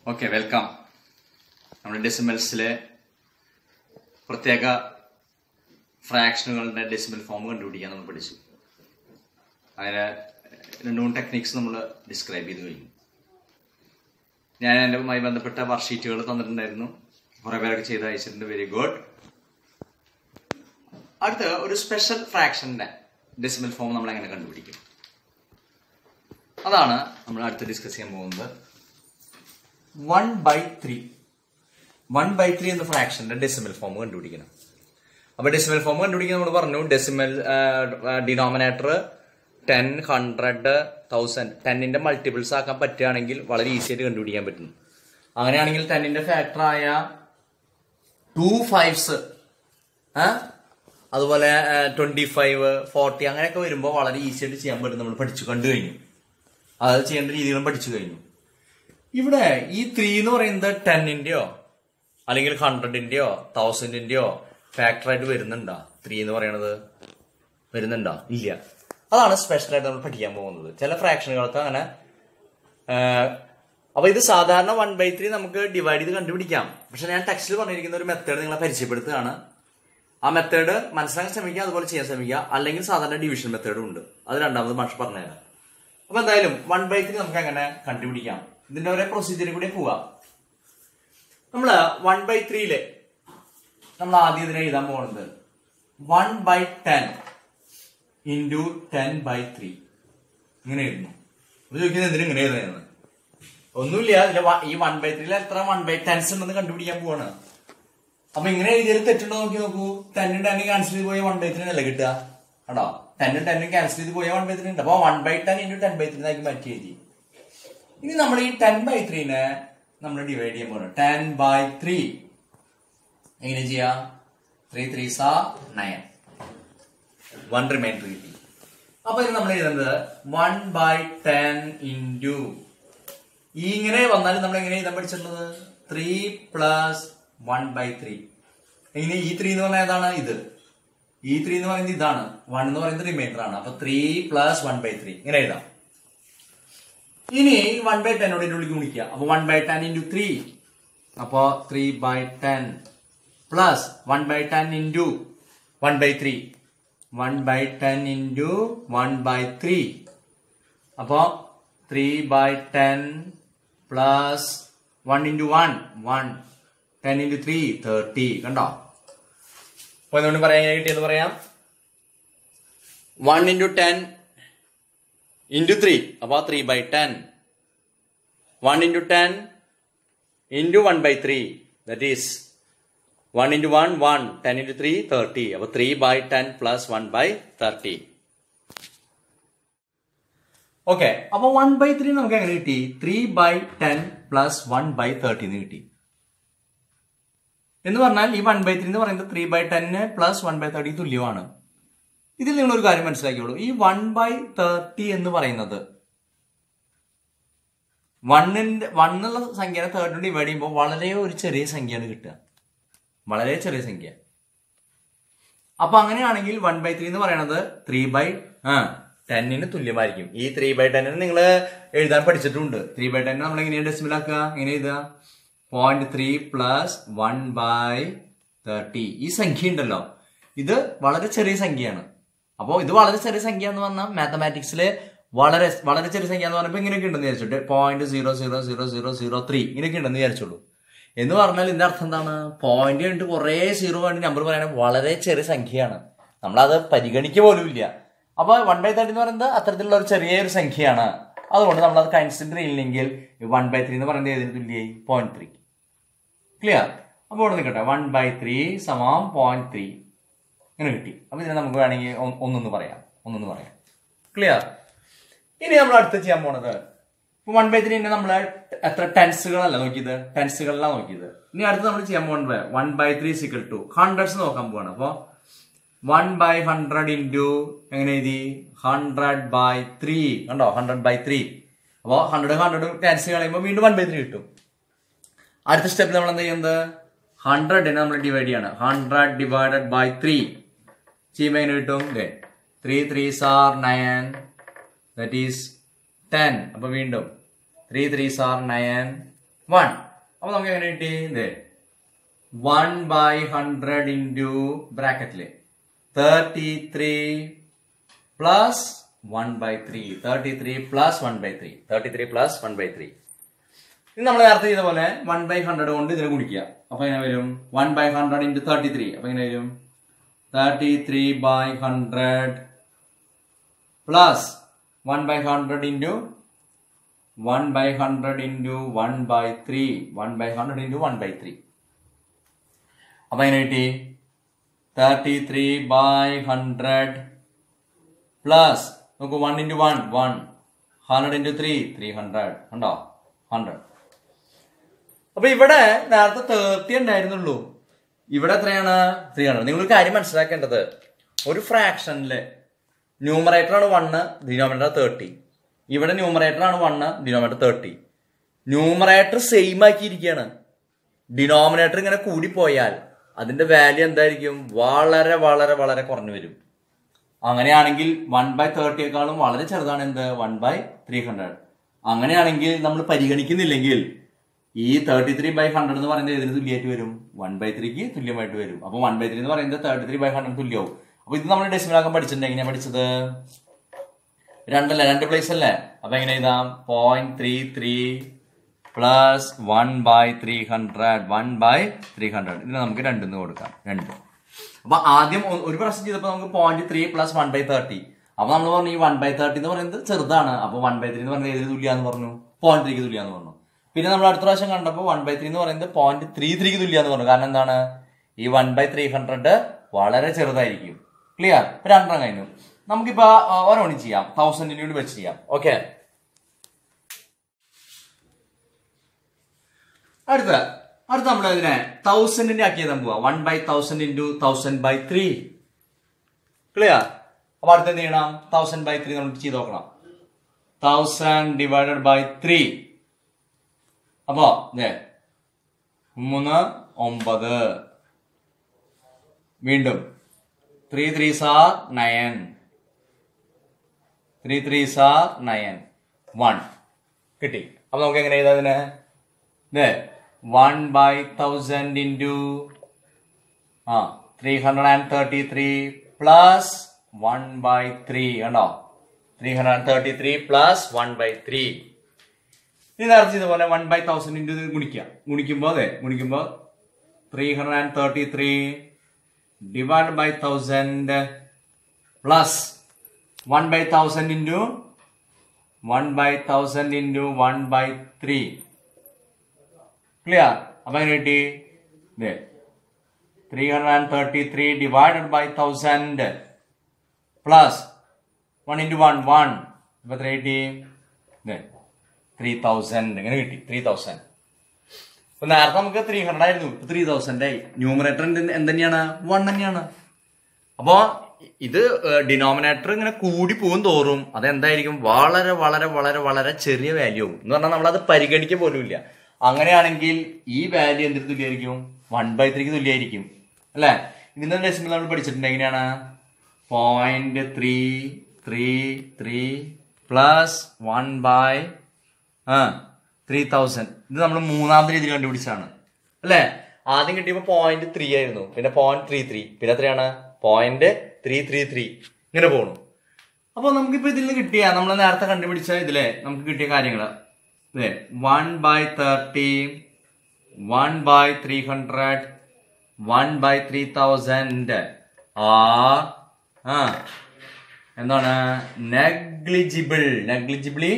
okay welcome നമ്മുടെ ഡെസിമൽസിലെ പ്രത്യേക ഫ്രാക്ഷനുകളുടെ decimal form കണ്ടുപിടിക്കാൻ നമ്മൾ പഠിച്ചു അങ്ങനെ രണ്ട് മൂന്ന് ടെക്നിക്സ് നമ്മൾ ഡിസ്ക്രൈബ് ചെയ്ത് കഴിഞ്ഞു ഞാൻ എൻ്റെമായി ബന്ധപ്പെട്ട വർക്ക്ഷീറ്റുകൾ തന്നിട്ടുണ്ടായിരുന്നു കുറേ പേരൊക്കെ ചെയ്ത് അയച്ചിട്ടുണ്ട് വെരി ഗുഡ് അടുത്ത ഒരു സ്പെഷ്യൽ ഫ്രാക്ഷൻ്റെ ഡെസിമൽ ഫോം നമ്മൾ എങ്ങനെ കണ്ടുപിടിക്കും അതാണ് നമ്മൾ അടുത്ത് ഡിസ്കസ് ചെയ്യാൻ പോകുന്നത് one by three one by three എന്ന ഫ്രാക്ഷന്റെ ഡെസിമൽ ഫോം കണ്ടുപിടിക്കണം അപ്പൊ ഡെസിമൽ ഫോം കണ്ടുപിടിക്കാൻ നമ്മൾ പറഞ്ഞു decimal denominator ten hundred thousand ടെന്നിന്റെ മൾട്ടിപ്പിൾസ് ആക്കാൻ പറ്റുകയാണെങ്കിൽ വളരെ ഈസി ആയിട്ട് കണ്ടുപിടിക്കാൻ പറ്റും അങ്ങനെയാണെങ്കിൽ ടെന്നിന്റെ ഫാക്ടർ ആയ ടു ഫൈവ്സ് അതുപോലെ ട്വന്റി ഫൈവ് ഫോർട്ടി അങ്ങനെയൊക്കെ വരുമ്പോൾ വളരെ ഈസി ആയിട്ട് ചെയ്യാൻ പറ്റും നമ്മൾ പഠിച്ചു കണ്ടു കഴിഞ്ഞു അത് ചെയ്യേണ്ട രീതികളും പഠിച്ചു കഴിഞ്ഞു ഇവിടെ ഈ ത്രീ എന്ന് പറയുന്നത് ടെന്നിന്റെയോ അല്ലെങ്കിൽ ഹൺഡ്രഡിന്റെയോ തൗസൻഡിന്റെയോ ഫാക്ടറായിട്ട് വരുന്നുണ്ടോ ത്രീ എന്ന് പറയണത് വരുന്നുണ്ടോ ഇല്ല അതാണ് സ്പെഷ്യൽ ആയിട്ട് നമ്മൾ പഠിക്കാൻ പോകുന്നത് ചില ഫ്രാക്ഷനുകൾക്ക് അങ്ങനെ അപ്പൊ ഇത് സാധാരണ വൺ ബൈ ത്രീ നമുക്ക് ഡിവൈഡ് ചെയ്ത് കണ്ടുപിടിക്കാം പക്ഷെ ഞാൻ ടെക്സ്റ്റിൽ പറഞ്ഞിരിക്കുന്ന ഒരു മെത്തേഡ് നിങ്ങളെ പരിചയപ്പെടുത്തുകയാണ് ആ മെത്തേഡ് മനസ്സിലാക്കാൻ ശ്രമിക്കുക അതുപോലെ ചെയ്യാൻ ശ്രമിക്കുക അല്ലെങ്കിൽ സാധാരണ ഡിവിഷൻ മെത്തേഡും ഉണ്ട് അത് രണ്ടാമത് മാഷ് പറഞ്ഞുതരാം അപ്പൊ എന്തായാലും വൺ ബൈ ത്രീ നമുക്ക് അങ്ങനെ കണ്ടുപിടിക്കാം ഇതിന്റെ ഒരേ പ്രൊസീജിയറിൽ കൂടി പോവാം നമ്മള് വൺ ബൈ ത്രീയില് നമ്മൾ ആദ്യം ഇതിനെ എഴുതാൻ പോകുന്നത് one by ten into ten by three ഇങ്ങനെ എഴുതുന്നു അത് ചോദിക്കുന്നത് എന്തിനും ഇങ്ങനെ എഴുതുന്നത് ഒന്നുമില്ല ഇതിലെ വ- ഈ വൺ ബൈ ത്രീയിൽ എത്ര വൺ ബൈ ടെൻസ് ഉണ്ടെന്ന് കണ്ടുപിടിക്കാൻ പോവാണ് അപ്പൊ ഇങ്ങനെ എഴുതിയാൽ തെറ്റുണ്ടോ നോക്കി നോക്കൂ ടെന്നും ടെന്നും ക്യാൻസൽ ചെയ്ത് പോയ വൺ ബൈ ത്രീ അല്ലേ കിട്ടുക കേട്ടോ ടെന്നും ടെന്നും ക്യാൻസൽ ചെയ്ത് പോയ വൺ ബൈ ത്രീ ഉണ്ട് അപ്പൊ one by ten into ten by three ആക്കി മാറ്റി എഴുതി ഇനി നമ്മൾ ഈ ടെൻ ബൈ ത്രീനെ നമ്മൾ ഡിവൈഡ് ചെയ്യാൻ പോകണം ടെൻ ബൈ ത്രീ എങ്ങനെ ചെയ്യാം ത്രീ ത്രീ സാ നയൻ വൺ റിമൈൻഡർ കിട്ടി അപ്പൊ ഇത് നമ്മൾ എഴുതുന്നത് വൺ ബൈ ടെൻ ഇൻറ്റു ഈ ഇങ്ങനെ വന്നാലും നമ്മൾ എങ്ങനെ എഴുതാൻ പഠിച്ചിട്ടുള്ളത് three plus one by three ഇങ്ങനെ ഈ ത്രീ എന്ന് പറഞ്ഞാൽ ഏതാണ് ഇത് ഈ ത്രീ എന്ന് പറയുന്നത് ഇതാണ് വൺ എന്ന് പറയുന്നത് റിമൈൻഡർ ആണ് അപ്പൊ three plus one by three ഇങ്ങനെ എഴുതാം ഇനി വൺ ബൈ ടെന്നോട് ഇതിന്റെ ഉള്ളിൽ ഗുണിക്കുക അപ്പൊ one by ten into three അപ്പോ three by ten plus one by ten into one by three one by ten into one by three അപ്പോ three by ten plus one into one one ten into three thirty കണ്ടോ അപ്പൊ എന്തുകൊണ്ട് പറയാൻ എങ്ങനെ കിട്ടിയെന്ന് പറയാം one into ten into three അപ്പൊ three by ten one into ten into one by three that is one into one one ten into three thirty അപ്പൊ three by ten plus one by thirty okay അപ്പൊ one by three നമുക്ക് എങ്ങനെ കിട്ടി three by ten plus one by thirty എന്ന് കിട്ടി എന്ന് പറഞ്ഞാൽ ഈ വൺ ബൈ ത്രീ എന്ന് പറയുന്നത് three by ten plus one by thirty തുല്യമാണ് ഇതിൽ നിങ്ങൾ ഒരു കാര്യം മനസ്സിലാക്കിയോളൂ ഈ വൺ ബൈ തേർട്ടി എന്ന് പറയുന്നത് വണ്ണിന്റെ വണ്ണുള്ള സംഖ്യനെ തേർട്ടി ഡിവൈഡ് ചെയ്യുമ്പോൾ വളരെ ഒരു ചെറിയ സംഖ്യയാണ് കിട്ടുക വളരെ ചെറിയ സംഖ്യ അപ്പൊ അങ്ങനെയാണെങ്കിൽ വൺ ബൈ ത്രീ എന്ന് പറയുന്നത് ത്രീ ബൈ ആ ടെന്നിന് തുല്യമായിരിക്കും ഈ ത്രീ ബൈ ടെന്നിന് നിങ്ങൾ എഴുതാൻ പഠിച്ചിട്ടുണ്ട് ത്രീ ബൈ ടെൻ നമ്മൾ എങ്ങനെയാണ് ഡെസിമൽ ആക്കുക എങ്ങനെ എഴുതുക point three plus one by thirty ഈ സംഖ്യ ഉണ്ടല്ലോ ഇത് വളരെ ചെറിയ സംഖ്യയാണ് അപ്പോൾ ഇത് വളരെ ചെറിയ സംഖ്യ എന്ന് പറഞ്ഞാൽ മാത്തമാറ്റിക്സിൽ വളരെ വളരെ ചെറിയ സംഖ്യ എന്ന് പറഞ്ഞപ്പോൾ ഇങ്ങനെയൊക്കെ ഉണ്ടെന്ന് വിചാരിച്ചോട്ടെ point zero zero zero zero zero three ഇങ്ങനെയൊക്കെ ഉണ്ടെന്ന് വിചാരിച്ചോളൂ എന്ന് പറഞ്ഞാൽ ഇതിന്റെ അർത്ഥം എന്താണ് പോയിന്റ് കഴിഞ്ഞിട്ട് കുറേ സീറോ വേണ്ടി നമ്പർ പറയുന്നത് വളരെ ചെറിയ സംഖ്യയാണ് നമ്മളത് പരിഗണിക്കുക പോലും ഇല്ല അപ്പൊ വൺ ബൈ തേർട്ടി എന്ന് പറയുന്നത് അത്തരത്തിലുള്ള ഒരു ചെറിയൊരു സംഖ്യയാണ് അതുകൊണ്ട് നമ്മൾ അത് കൺസിഡർ ചെയ്യില്ലെങ്കിൽ വൺ ബൈ ത്രീ എന്ന് പറയുന്നത് ഏതിന് തുല്യായി പോയിന്റ് ത്രീ ക്ലിയർ അപ്പോൾ ഇവിടെ നിൽക്കട്ടെ വൺ ബൈ ത്രീ സമം പോയിന്റ് ത്രീ ഇങ്ങനെ കിട്ടി അപ്പൊ ഇതിനെ നമുക്ക് വേണമെങ്കിൽ ഒന്ന് ഒന്നൊന്ന് പറയാം ഒന്നൊന്ന് പറയാം ക്ലിയർ ഇനി നമ്മൾ അടുത്ത് ചെയ്യാൻ പോണത് വൺ ബൈ ത്രീ നമ്മൾ എത്ര ടെൻസുകളല്ല നോക്കിയത് ടെൻസുകളിലാണ് നോക്കിയത് ഇനി അടുത്ത് നമ്മൾ ചെയ്യാൻ പോകുന്നത് വൺ ബൈ ത്രീ സിക്കൽ ടു ഹൺഡ്രഡ്സ് നോക്കാൻ പോവാണ് അപ്പൊ വൺ ബൈ ഹൺഡ്രഡ് ഇൻറ്റു എങ്ങനെ എഴുതി ഹൺഡ്രഡ് ബൈ ത്രീ കണ്ടോ ഹൺഡ്രഡ് ബൈ ത്രീ അപ്പോൾ ഹൺഡ്രഡ് ഹൺഡ്രഡ് ക്യാൻസൽ കളയുമ്പോൾ വീണ്ടും വൺ ബൈ ത്രീ കിട്ടും അടുത്ത സ്റ്റെപ്പിൽ നമ്മൾ എന്താ ചെയ്യുന്നത് ഹൺഡ്രഡിനെ നമ്മൾ ഡിവൈഡ് ചെയ്യാണ് ഹൺഡ്രഡ് ഡിവൈഡഡ് ബൈ ത്രീ ചെയ്യുമ്പോൾ എങ്ങനെ കിട്ടും ത്രീ ത്രീ സാർ നയൻ ദറ്റ് ഈസ് ടെൻ അപ്പൊ വീണ്ടും ത്രീ ത്രീ സാർ നയൻ വൺ അപ്പൊ നമുക്ക് എങ്ങനെ കിട്ടി ഇത് വൺ ബൈ ഹൺഡ്രഡ് ഇൻറ്റു ബ്രാക്കറ്റില് thirty three plus one by three thirty three plus one by three thirty three plus one by three ഇത് നമ്മൾ നേരത്തെ ചെയ്ത പോലെ വൺ ബൈ ഹൺഡ്രഡ് കൊണ്ട് ഇതിനെ ഗുണിക്കുക അപ്പൊ എങ്ങനെ വരും one by hundred into thirty three അപ്പൊ എങ്ങനെ വരും thirty three by hundred plus one by hundred into one by hundred into one by three one by hundred into one by three അപ്പൊ എങ്ങനെ കിട്ടി thirty three by hundred plus നോക്കൂ one into one one hundred into three three hundred ഉണ്ടോ hundred അപ്പൊ ഇവിടെ നേരത്തെ thirty ഉണ്ടായിരുന്നുള്ളൂ ഇവിടെ എത്രയാണ് ത്രീ ഹൺഡ്രഡ് നിങ്ങൾ ഒരു കാര്യം മനസ്സിലാക്കേണ്ടത് ഒരു ഫ്രാക്ഷനില് ന്യൂമറേറ്റർ ആണ് വണ്ണ് ഡിനോമിനേറ്റർ തേർട്ടി ഇവിടെ ന്യൂമറേറ്റർ ആണ് one denominator thirty numerator same ആക്കിയിരിക്കുകയാണ് ഡിനോമിനേറ്റർ ഇങ്ങനെ കൂടിപ്പോയാൽ അതിന്റെ വാല്യൂ എന്തായിരിക്കും വളരെ വളരെ വളരെ കുറഞ്ഞു വരും അങ്ങനെയാണെങ്കിൽ വൺ ബൈ തേർട്ടിയേക്കാളും വളരെ ചെറുതാണ് എന്ത് വൺ ബൈ ത്രീ ഹൺഡ്രഡ് അങ്ങനെയാണെങ്കിൽ നമ്മൾ പരിഗണിക്കുന്നില്ലെങ്കിൽ ഈ തേർട്ടി ത്രീ ബൈ ഹൺഡ്രഡ് എന്ന് പറയുന്നത് ഏതിന് തുല്യമായിട്ട് വരും വൺ ബൈ ത്രീക്ക് തുല്യമായിട്ട് വരും അപ്പൊ വൺ ബൈ ത്രീ എന്ന് പറയുന്നത് തേർട്ടി ത്രീ ബൈ ഹൺഡ്രഡ് തുല്യവും അപ്പൊ ഇത് നമ്മൾ ഡെസിമലാക്കാൻ പഠിച്ചിട്ടുണ്ട് എങ്ങനെയാ പഠിച്ചത് രണ്ടല്ലേ രണ്ട് പ്ലേസ് അല്ലേ അപ്പൊ എങ്ങനെ എഴുതാം point three three plus one by three hundred one by three hundred ഇതിന് നമുക്ക് രണ്ടെന്ന് കൊടുക്കാം രണ്ട് അപ്പൊ ആദ്യം ഒ- ഒരു പ്രാവശ്യം ചെയ്തപ്പോ നമുക്ക് point three plus one by thirty അപ്പൊ നമ്മൾ പറഞ്ഞു ഈ വൺ ബൈ തേർട്ടി എന്ന് പറയുന്നത് ചെറുതാണ് അപ്പൊ വൺ ബൈ ത്രീ എന്ന് പറയുന്നത് ഏതിന് തുല്യാന്ന് പറഞ്ഞു പോയിന്റ് ത്രീക്ക് തുല്യാന്ന് പറഞ്ഞു പിന്നെ നമ്മൾ അടുത്ത പ്രാവശ്യം കണ്ടപ്പോൾ വൺ ബൈ ത്രീ എന്ന് പറയുന്നത് പോയിന്റ് ത്രീ ത്രീക്ക് തുല്യാന്ന് പറഞ്ഞു കാരണം എന്താണ് ഈ വൺ ബൈ ത്രീ ഹൺഡ്രഡ് വളരെ ചെറുതായിരിക്കും ക്ലിയർ ഇപ്പൊ രണ്ടെണ്ണം കഴിഞ്ഞു നമുക്കിപ്പോ ആ, ഓരോന്നും ചെയ്യാം തൗസൻഡിന് വേണ്ടി വെച്ച് ചെയ്യാം ഓക്കെ അടുത്ത അടുത്ത നമ്മൾ ഇതിനെ തൗസൻഡിന്റെ ആക്കിയത് പോവാ one by thousand into thousand by three clear അപ്പൊ അടുത്ത എന്ത് ചെയ്യണം തൗസൻഡ് ബൈ ത്രീ നമുക്ക് ചെയ്ത് നോക്കണം തൗസൻഡ് ഡിവൈഡഡ് ബൈ ത്രീ അപ്പോ ദേ മൂന്ന് ഒമ്പത് വീണ്ടും ത്രീ ത്രീ സാർ നയൻ ത്രീ ത്രീ സാർ നയൻ വൺ കിട്ടി അപ്പൊ നമുക്ക് എങ്ങനെ എഴുതാം ഇതിനെ ദേ one by thousand into ah three hundred and thirty three plus one by three കണ്ടോ three hundred and thirty three plus one by three ഇനി നേരത്തെ ഇതുപോലെ വൺ ബൈ തൗസൻഡ് ഇൻറ്റു ഗുണിക്കുക ഗുണിക്കുമ്പോൾ അതെ ഗുണിക്കുമ്പോൾ three hundred and thirty three divide by thousand plus one by thousand into one by thousand into one by three clear അപ്പൊ എങ്ങനെ കിട്ടി ഇതേ three hundred and thirty three divided by thousand plus one into one one ഇപ്പൊ എത്ര കിട്ടി ഇതേ three thousand ഇങ്ങനെ കിട്ടി ത്രീ തൗസൻഡ് ഇപ്പൊ നേരത്തെ നമുക്ക് ത്രീ ഹൺഡ്രഡ് ആയിരുന്നു ഇപ്പൊ ത്രീ തൗസൻഡ് ആയി ന്യൂമറേറ്റർ എന്ത് തന്നെയാണ് വൺ തന്നെയാണ് അപ്പോ ഇത് ഡിനോമിനേറ്റർ ഇങ്ങനെ കൂടി പോകും തോറും അതെന്തായിരിക്കും വളരെ വളരെ വളരെ വളരെ ചെറിയ വാല്യൂ ആവും എന്ന് പറഞ്ഞാൽ നമ്മളത് പരിഗണിക്കുക പോലും ഇല്ല അങ്ങനെയാണെങ്കിൽ ഈ വാല്യൂ എന്തിന് തുല്യമായിരിക്കും വൺ ബൈ ത്രീക്ക് തുല്യമായിരിക്കും അല്ലേ ഇതിന്റെ ഡെസിമൽ നമ്മൾ പഠിച്ചിട്ടുണ്ട് എങ്ങനെയാണ് point three three three plus one by ah three thousand ഇത് നമ്മൾ മൂന്നാമത്തെ രീതിയിൽ കണ്ടുപിടിച്ചാണ് അല്ലേ ആദ്യം കിട്ടിയപ്പോൾ പോയിന്റ് ത്രീ ആയിരുന്നു പിന്നെ പോയിന്റ് ത്രീ ത്രീ പിന്നെ എത്രയാണ് പോയിന്റ് ത്രീ ത്രീ ത്രീ ഇങ്ങനെ പോണു അപ്പൊ നമുക്കിപ്പോ ഇതിൽ നിന്ന് കിട്ടിയ നമ്മൾ നേരത്തെ കണ്ടുപിടിച്ച ഇതിലെ നമുക്ക് കിട്ടിയ കാര്യങ്ങൾ അല്ലേ one by thirty one by three hundred one by three thousand are ah എന്താണ് negligible negligibly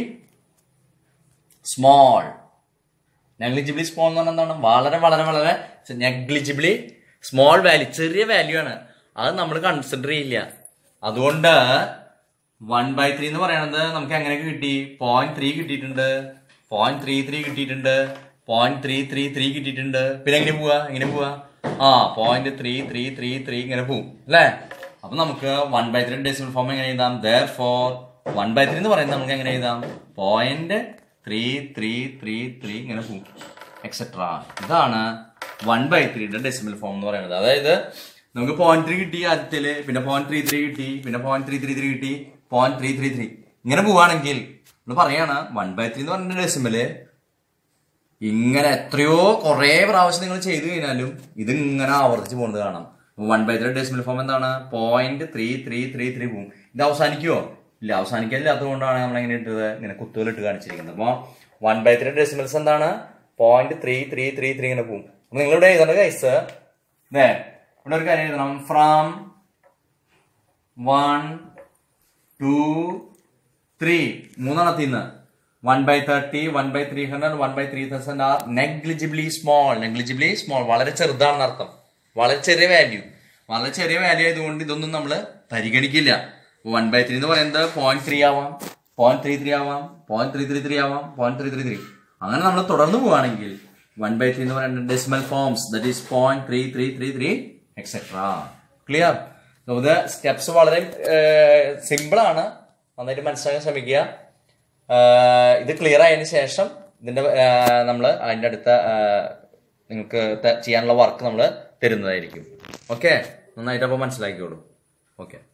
small negligibly small എന്ന് പറഞ്ഞാൽ എന്താണ് വളരെ വളരെ വളരെ നെഗ്ലിജിബിളി സ്മോൾ വാല്യൂ ചെറിയ വാല്യൂ ആണ് അത് നമ്മൾ കൺസിഡർ ചെയ്യില്ല അതുകൊണ്ട് വൺ ബൈ ത്രീ എന്ന് പറയുന്നത് നമുക്ക് എങ്ങനെയൊക്കെ കിട്ടി പോയിന്റ് ത്രീ കിട്ടിയിട്ടുണ്ട് പോയിന്റ് ത്രീ ത്രീ കിട്ടിയിട്ടുണ്ട് പോയിന്റ് ത്രീ ത്രീ ത്രീ കിട്ടിയിട്ടുണ്ട് പിന്നെ എങ്ങനെ പോവാ എങ്ങനെ പോവാ ah point three three three three ഇങ്ങനെ പോവും അല്ലേ അപ്പൊ നമുക്ക് one by three decimal form എങ്ങനെ എഴുതാം therefore one by three എന്ന് പറയുന്നത് നമുക്ക് എങ്ങനെ എഴുതാം point three three three three ഇങ്ങനെ പോവും എക്സെട്ര ഇതാണ് വൺ ബൈ ത്രീയുടെ ഡെസിമൽ ഫോം എന്ന് പറയുന്നത് അതായത് നമുക്ക് പോയിന്റ് ത്രീ കിട്ടി ആദ്യത്തില് പിന്നെ പോയിന്റ് ത്രീ ത്രീ കിട്ടി പിന്നെ പോയിന്റ് ത്രീ ത്രീ ത്രീ കിട്ടി പോയിന്റ് ത്രീ ത്രീ ത്രീ ഇങ്ങനെ പോവാണെങ്കിൽ നമ്മൾ പറയാണ് വൺ ബൈ ത്രീ എന്ന് പറഞ്ഞ ഡെസിമല് ഇങ്ങനെ എത്രയോ കുറെ പ്രാവശ്യം നിങ്ങൾ ചെയ്തു കഴിഞ്ഞാലും ഇത് ഇങ്ങനെ ആവർത്തിച്ച് പോകുന്നത് കാണാം one by three decimal form എന്താണ് point three three three three പോകും ഇത് അവസാനിക്കുമോ ഇല്ല അവസാനിക്കാനില്ലാത്തത് കൊണ്ടാണ് നമ്മൾ എങ്ങനെ ഇട്ടത് ഇങ്ങനെ കുത്തുകളിട്ട് കാണിച്ചിരിക്കുന്നത് അപ്പോൾ വൺ ബൈ ത്രീ ഡെസിമൽസ് എന്താണ് point three three three three ഇങ്ങനെ പോകും അപ്പൊ നിങ്ങളിവിടെ എഴുതേണ്ട കൈസ് ഇതേ ഇവിടെ ഒരു കാര്യം എഴുതണം ഫ്രം വൺ ടു ത്രീ മൂന്നെണ്ണത്തിൽ നിന്ന് one by thirty one by three hundred one by three thousand are negligibly small negligibly small വളരെ ചെറുതാണെന്ന് അർത്ഥം വളരെ ചെറിയ വാല്യൂ വളരെ ചെറിയ വാല്യൂ ആയതുകൊണ്ട് ഇതൊന്നും നമ്മൾ പരിഗണിക്കില്ല വൺ ബൈ ത്രീ എന്ന് പറയുന്നത് പോയിന്റ് ത്രീ ആവാം പോയിന്റ് ത്രീ ത്രീ ആവാം പോയിന്റ് ത്രീ ത്രീ ത്രീ ആവാം പോയിന്റ് ത്രീ ത്രീ ത്രീ അങ്ങനെ നമ്മൾ തുടർന്ന് പോവുകയാണെങ്കിൽ വൺ ബൈ ത്രീ എന്ന് പറയുന്നത് decimal forms that is point three three three three etcetera clear ഇത് സ്റ്റെപ്സ് വളരെ സിമ്പിൾ ആണ് നന്നായിട്ട് മനസ്സിലാക്കാൻ ശ്രമിക്കുക ആഹ് ഇത് ക്ലിയർ ആയതിനു ശേഷം ഇതിന്റെ നമ്മൾ അതിന്റെ അടുത്ത ആഹ് നിങ്ങൾക്ക് ത- ചെയ്യാനുള്ള വർക്ക് നമ്മൾ തരുന്നതായിരിക്കും ഓക്കെ നന്നായിട്ട് അപ്പോൾ മനസ്സിലാക്കിക്കോളൂ ഓക്കെ